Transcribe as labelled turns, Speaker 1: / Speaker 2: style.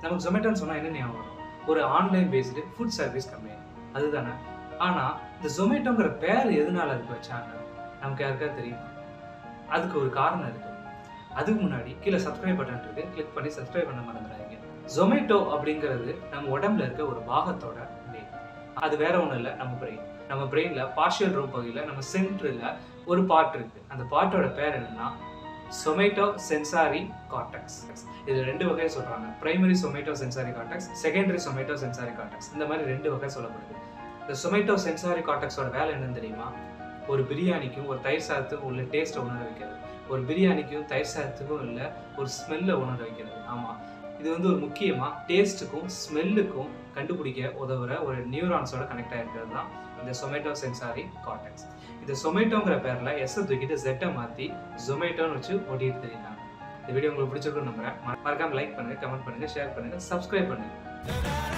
Speaker 1: நமக்கு ஜொமேட்டோன்னு சொன்னால் என்ன ஞாபகம் வரும் ஒரு online based food service company அதுதானே ஆனால் இந்த ஜொமேட்டோங்கிற பேர் எதனால அதுக்கு வச்சாங்க நமக்கு யாருக்காவது தெரியுமா அதுக்கு ஒரு காரணம் இருக்கு அதுக்கு முன்னாடி கீழே சப்ஸ்கிரைப் பட்டன் இருக்கு கிளிக் பண்ணி சப்ஸ்கிரைப் பண்ண மறந்துடாதீங்க ஜொமேட்டோ அப்படிங்கிறது நம்ம உடம்புல இருக்க ஒரு பாகத்தோட name. அது வேற ஒன்றும் இல்லை நம்ம பிரெயின் நம்ம பிரெயின்ல பார்ஷியல் ரூம் பகுதியில் நம்ம சென்டரில் ஒரு பார்ட் இருக்கு அந்த பார்ட்டோட பேர் என்னன்னா சொமேட்டோ சென்சாரி கார்டெக்ஸ் இது ரெண்டு வகையை சொல்றாங்க primary somatosensory cortex secondary somatosensory cortex இந்த மாதிரி ரெண்டு வகை சொல்லப்படுது இந்த சொமேட்டோ சென்சாரி கார்டெக்ஸோட வேலை என்னன்னு தெரியுமா ஒரு பிரியாணிக்கும் ஒரு தயிர் சாதத்துக்கும் உள்ள டேஸ்ட்டை உணர வைக்கிறது ஒரு பிரியாணிக்கும் தயிர் சாதத்துக்கும் உள்ள ஒரு ஸ்மெல்லை உணர வைக்கிறது ஆமாம் இது வந்து ஒரு முக்கியமாக டேஸ்ட்டுக்கும் ஸ்மெல்லுக்கும் கண்டுபிடிக்க உதவுற ஒரு நியூரான்ஸோட கனெக்ட் ஆகிருக்கிறது தான் இந்த சொமேட்டோ சென்சாரி கார்டெக்ஸ் இந்த சொமேட்டோங்கிற பேரில் எஸ்ஸை தூக்கிட்டு ஜெட்டை மாற்றி ஜொமேட்டோன்னு வச்சு ஓட்டிட்டு தெரியுறாங்க இந்த வீடியோ உங்களுக்கு பிடிச்சிருக்குன்னு நம்புறேன் மறக்காம லைக் பண்ணுங்க கமெண்ட் பண்ணுங்க ஷேர் பண்ணுங்க சப்ஸ்கிரைப் பண்ணுங்க